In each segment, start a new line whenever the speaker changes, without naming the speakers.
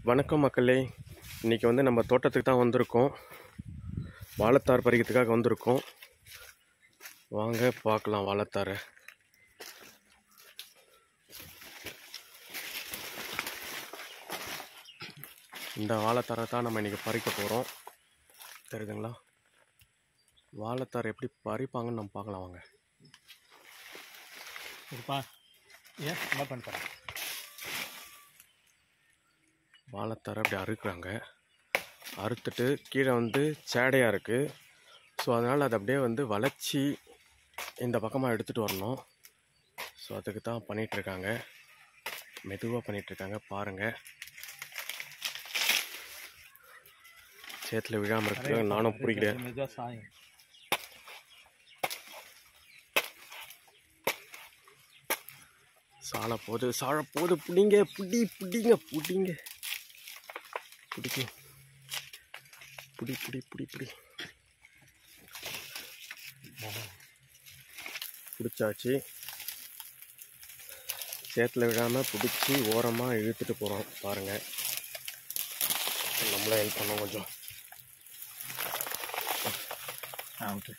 வணக்கம் மக்களே இன்றைக்கி வந்து நம்ம தோட்டத்துக்கு தான் வந்திருக்கோம் வாழைத்தார் பறிக்கிறதுக்காக வந்திருக்கோம் வாங்க பார்க்கலாம் வாழைத்தாரை இந்த வாழைத்தாரை தான் நம்ம இன்றைக்கி பறிக்க போகிறோம் தெரியுதுங்களா வாழைத்தார் எப்படி பறிப்பாங்கன்னு நம்ம பார்க்கலாம் வாங்க
இருப்பா ஏன் என்ன பண்ண போகிறேன்
வாழைத்தாரை அப்படி அறுக்குறாங்க அறுத்துட்டு கீழே வந்து சேடையாக இருக்குது ஸோ அதனால் அதை அப்படியே வந்து வளைச்சி இந்த பக்கமாக எடுத்துகிட்டு வரணும் ஸோ அதுக்கு தான் பண்ணிகிட்ருக்காங்க மெதுவாக பண்ணிகிட்ருக்காங்க பாருங்கள் சேத்துல விழாமல் இருக்கு நானும் பிடிக்கிறேன்
மெதுவாக சாயும்
சால போது சாழ போது பிடிங்க பிடி பிடிங்க பிடிங்க பிடிக்கும் பிடி பிடி பிடி பிடி பிடிச்சாச்சு சேத்துல விழாமல் பிடிச்சி ஓரமாக இழுத்துட்டு போகிறோம் பாருங்கள் நம்மளே ஹெல்ப் பண்ணோம் கொஞ்சம்
ஆ ஓகே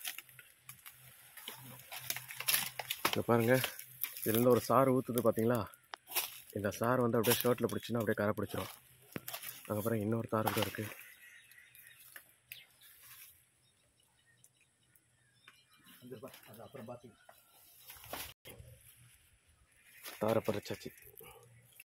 இங்கே பாருங்கள் இதுலேருந்து ஒரு சாறு ஊற்றுது பார்த்தீங்களா இந்த சாறு வந்து அப்படியே ஷர்ட்டில் பிடிச்சின்னா அப்படியே கரை பிடிச்சிரும் அதுக்கப்புறம் இன்னொரு தார் கூட இருக்குது
வந்துருப்பா அது அப்புறம் பார்த்துக்கலாம்
தாரை பறிச்சாச்சு